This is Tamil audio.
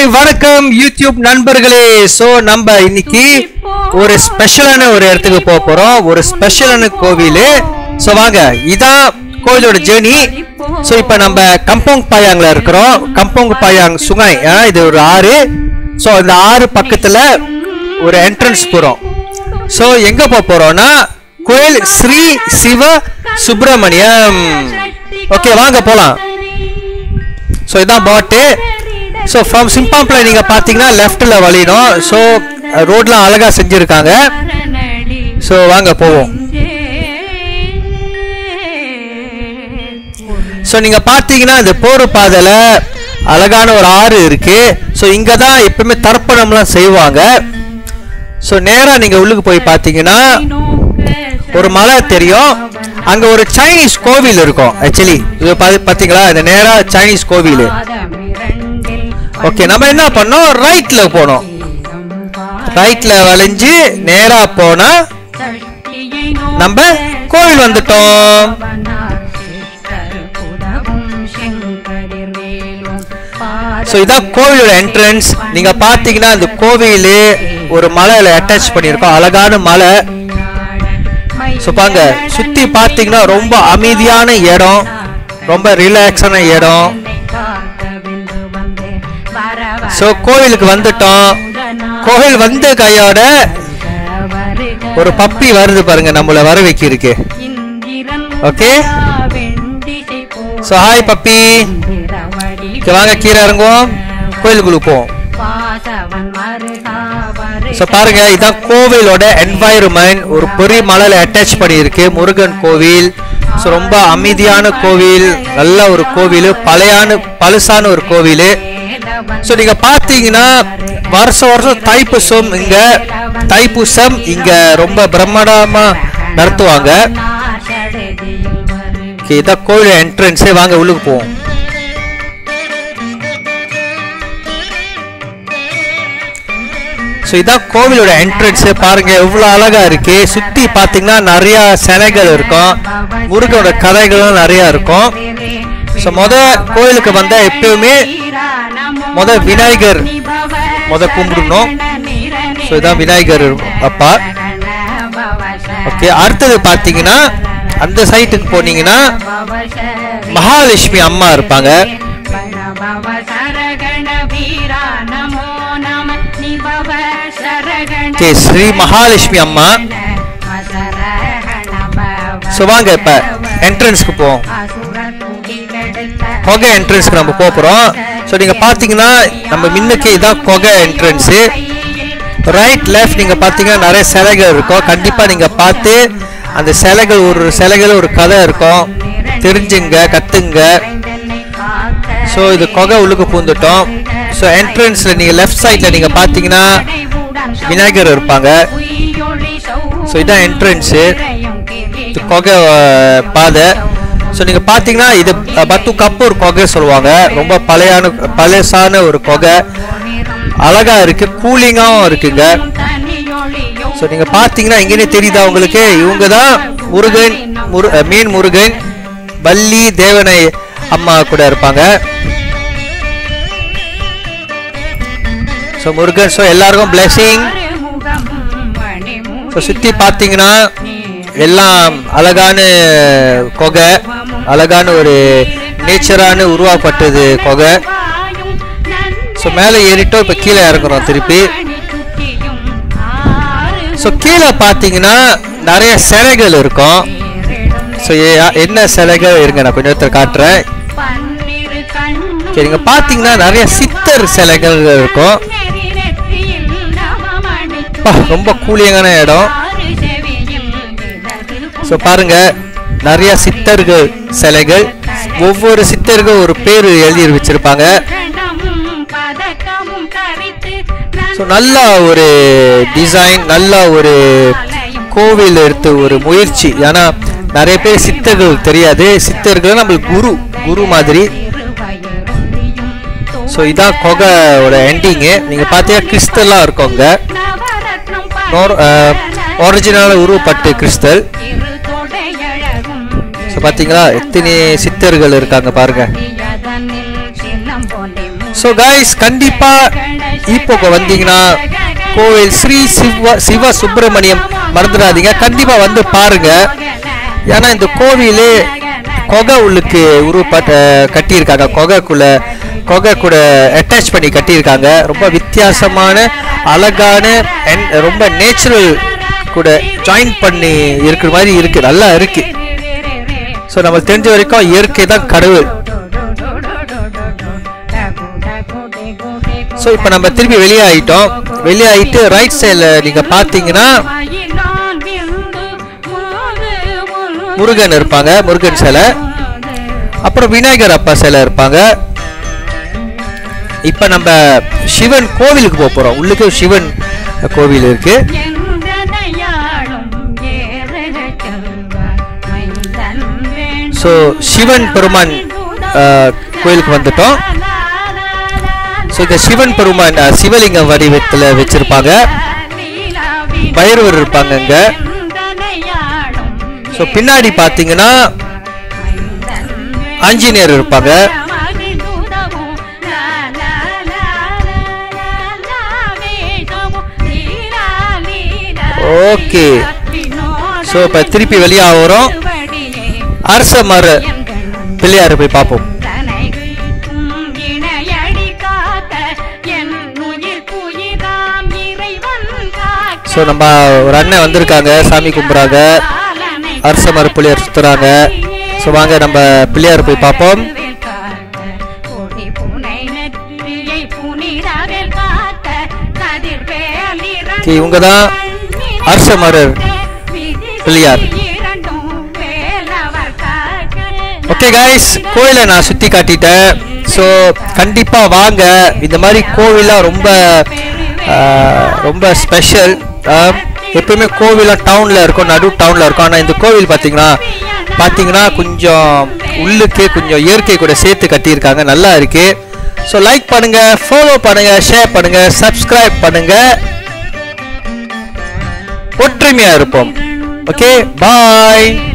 ஹாய் வணக்கம் யூடியூப் நண்பர்களே சோ நம்ம இன்னைக்கு ஒரு ஸ்பெஷலான ஒரு இடத்துக்கு போக போறோம் ஒரு ஸ்பெஷலான கோவில் சோ வாங்க இதான் கோவிலோட ஜேர்னி சோ இப்போ நம்ம கம்போங் பாயாங்ல இருக்கிறோம் கம்போங் பாயாங் சுங்காய் ஆ, இது ஒரு ஆறு சோ இந்த ஆறு பக்கத்துல ஒரு என்ட்ரன்ஸ் போறோம் சோ எங்க போக போறோம்னா கோயில் ஸ்ரீ சிவ சுப்பிரமணியம் ஓகே வாங்க போலாம் ஸோ இதான் பாட்டு ஸோ ஃப்ரம் சிம்பாம்ப்ல நீங்க பாத்தீங்கன்னா லெஃப்ட்ல வழிடும் ஸோ ரோட்லாம் அழகா செஞ்சிருக்காங்க ஸோ வாங்க போவோம் ஸோ நீங்க பாத்தீங்கன்னா இந்த போற பாதையில அழகான ஒரு ஆறு இருக்கு ஸோ இங்க தான் எப்பவுமே தர்ப்பணம்லாம் செய்வாங்க ஸோ நேரா நீங்க உள்ளுக்கு போய் பாத்தீங்கன்னா ஒரு மலை தெரியும் அங்க ஒரு சைனீஸ் கோவில் இருக்கும் ஆக்சுவலி இது பா- பாத்தீங்களா இந்த நேரா சைனீஸ் கோவில் ஓகே நம்ம என்ன பண்ணோம் ரைட்ல போனோம் ரைட்ல வளைஞ்சு நேரா போனா நம்ம கோவில் வந்துட்டோம் ஸோ இதான் கோவிலோட என்ட்ரன்ஸ் நீங்க பாத்தீங்கன்னா இந்த கோவில் ஒரு மலையில அட்டாச் பண்ணியிருக்கோம் அழகான மலை ஸோ பாங்க சுத்தி பாத்தீங்கன்னா ரொம்ப அமைதியான இடம் ரொம்ப ரிலாக்ஸான இடம் ஸோ கோவிலுக்கு வந்துட்டோம் கோவில் வந்த கையோட ஒரு பப்பி வருது பாருங்க நம்மள வர வைக்கிறதுக்கு ஓகே ஸோ ஹாய் பப்பி இங்க வாங்க கீழே இறங்குவோம் கோயிலுக்குள்ள போவோம் ஸோ பாருங்க இதான் கோவிலோட என்வாயர்மெண்ட் ஒரு பெரிய மலையில அட்டாச் பண்ணியிருக்கு முருகன் கோவில் ஸோ ரொம்ப அமைதியான கோவில் நல்ல ஒரு கோவில் பழையான பழசான ஒரு கோவில் ஸோ நீங்க பாத்தீங்கன்னா வருஷம் வருஷம் தைப்பூசம் இங்க தைப்பூசம் இங்க ரொம்ப பிரம்மாண்டமா நடத்துவாங்க Okay, இதான் கோவில் என்ட்ரன்ஸே வாங்க உள்ளுக்கு போவோம் ஸோ இதான் கோவிலோட என்ட்ரன்ஸ் பாருங்க எவ்வளோ அழகா இருக்கு சுத்தி பாத்தீங்கன்னா நிறைய சிலைகள் இருக்கும் முருகனோட கதைகளும் நிறைய இருக்கும் ஸோ முத கோயிலுக்கு வந்தா எப்பயுமே முத விநாயகர் முத கும்பிடணும் ஸோ இதான் விநாயகர் அப்பா ஓகே அடுத்தது பாத்தீங்கன்னா அந்த சைட்டுக்கு போனீங்கன்னா மகாலட்சுமி அம்மா இருப்பாங்க ஓகே ஸ்ரீ மகாலட்சுமி அம்மா ஸோ வாங்க இப்ப என்ட்ரன்ஸ்க்கு போவோம் கொகை என்ட்ரன்ஸ்க்கு நம்ம போக போறோம் ஸோ நீங்க பாத்தீங்கன்னா நம்ம முன்னுக்கு இதான் கொகை என்ட்ரன்ஸ் ரைட் லெஃப்ட் நீங்க பாத்தீங்கன்னா நிறைய சிலைகள் இருக்கும் கண்டிப்பா நீங்க பார்த்து அந்த சிலைகள் ஒரு சிலைகள் ஒரு கதை இருக்கும் தெரிஞ்சுங்க கத்துங்க ஸோ இது கொகை உள்ளுக்கு பூந்துட்டோம் ஸோ என்ட்ரன்ஸ்ல நீங்க லெஃப்ட் சைட்ல நீங்க பாத்தீங்கன்னா விநாயகர் இருப்பாங்க ஸோ இதான் என்ட்ரன்ஸு இது கொகை அஹ், பாதை ஸோ நீங்க பாத்தீங்கன்னா இது அஹ், பத்து கப்பூர் கொகை சொல்லுவாங்க ரொம்ப பழையான பழசான ஒரு கொகை அழகா இருக்கு கூலிங்காகவும் இருக்குங்க ஸோ நீங்க பாத்தீங்கன்னா இங்கேயே தெரியுதா உங்களுக்கு இவங்க தான் முருகன் முரு அஹ், மீன் முருகன் வள்ளி தேவனை அம்மா கூட இருப்பாங்க ஸோ முருகன் ஸோ எல்லாருக்கும் பிளெஸிங் ஸோ சுற்றி பார்த்தீங்கன்னா எல்லாம் அழகான கொகை அழகான ஒரு நேச்சரான உருவாக்கப்பட்டது கொகை ஸோ மேலே ஏறிட்டோம் இப்போ கீழே இறங்குறோம் திருப்பி ஸோ கீழே பார்த்தீங்கன்னா நிறைய சிலைகள் இருக்கும் ஸோ என்ன சிலைகள் இருங்க நான் கொஞ்சம் நேரத்தில் காட்டுறேன் சரி, நீங்க பார்த்தீங்கன்னா நிறைய சித்தர் சிலைகள் இருக்கும் அப்பா, ரொம்ப கூலியங்கான இடம் ஸோ பாருங்க நிறைய சித்தர்கள் சிலைகள் ஒவ்வொரு சித்தர்கள் ஒரு பேர் எழுதி வச்சிருப்பாங்க ஸோ நல்ல ஒரு டிசைன் நல்ல ஒரு கோவில் எடுத்து ஒரு முயற்சி ஏன்னா நிறைய பேர் சித்தர்கள் தெரியாது சித்தர்கள் நம்மளுக்கு குரு குரு மாதிரி ஸோ இதான் கொகையோட எண்டிங்கு நீங்கள் பார்த்தீங்கன்னா கிறிஸ்தல்லாம் இருக்கோங்க ஒரிஜினலாக உருவப்பட்டு கிறிஸ்தல் ஸோ பார்த்தீங்களா எத்தனை சித்தர்கள் இருக்காங்க பாருங்க ஸோ கைஸ் கண்டிப்பா இப்போ வந்தீங்கன்னா கோவில் ஸ்ரீ சிவ சிவ சுப்பிரமணியம் மறந்துடாதீங்க கண்டிப்பா வந்து பாருங்க ஏன்னா இந்த கோவிலே கொகை உள்ளுக்கு உருவப்பட்ட கட்டியிருக்காங்க கொகைக்குள்ள கொகை கூட அட்டாச் பண்ணி கட்டியிருக்காங்க ரொம்ப வித்தியாசமான அழகான and ரொம்ப நேச்சுரல் கூட ஜாயின் பண்ணி இருக்கிற மாதிரி இருக்கு நல்லா இருக்கு ஸோ நம்மளுக்கு தெரிஞ்ச வரைக்கும் இயற்கை தான் கடவுள் ஸோ இப்போ நம்ம திருப்பி வெளியே ஆயிட்டோம் வெளியே ஆயிட்டு ரைட் சைடில் நீங்கள் பார்த்தீங்கன்னா முருகன் இருப்பாங்க முருகன் சிலை அப்புறம் விநாயகர் அப்பா சிலை இருப்பாங்க இப்போ நம்ம சிவன் கோவிலுக்கு போக போகிறோம் உள்ளுக்கு சிவன் கோவில் இருக்கு ஸோ சிவன் பெருமான் அஹ், கோயிலுக்கு வந்துட்டோம் ஸோ இந்த சிவன் பெருமான் அஹ், சிவலிங்கம் வடிவத்தில் வச்சிருப்பாங்க பைரவர் இருப்பாங்க இங்க ஸோ பின்னாடி பார்த்தீங்கன்னா ஆஞ்சநேயர் இருப்பாங்க ஓகே ஸோ இப்போ திருப்பி வெளியே வரோம் அரச மர பிள்ளையார் போய் பார்ப்போம் ஸோ நம்ம ஒரு அண்ணன் வந்திருக்காங்க சாமி கும்பிட்றாங்க அரச மர பிள்ளையார் சுத்துறாங்க ஸோ வாங்க நம்ம பிள்ளையார் போய் பார்ப்போம் Okay, இவங்க தான் அரச மரர் பிள்ளையார். ஓகே கைஸ் கோயிலை நான் சுற்றி காட்டிட்டேன் ஸோ கண்டிப்பாக வாங்க இந்த மாதிரி கோவிலாம் ரொம்ப ஆஹ், ரொம்ப ஸ்பெஷல் எப்பவுமே கோவிலாம் டவுனில் இருக்கும் நடு டவுனில் இருக்கும் ஆனால் இந்த கோவில் பார்த்தீங்கன்னா பார்த்தீங்கன்னா கொஞ்சம் உள்ளுக்கு கொஞ்சம் இயற்கை கூட சேர்த்து கட்டியிருக்காங்க நல்லா இருக்கு ஸோ லைக் பண்ணுங்க ஃபாலோ பண்ணுங்க ஷேர் பண்ணுங்க சப்ஸ்கிரைப் பண்ணுங்க ஒற்றுமையா இருப்போம் ஓகே பாய்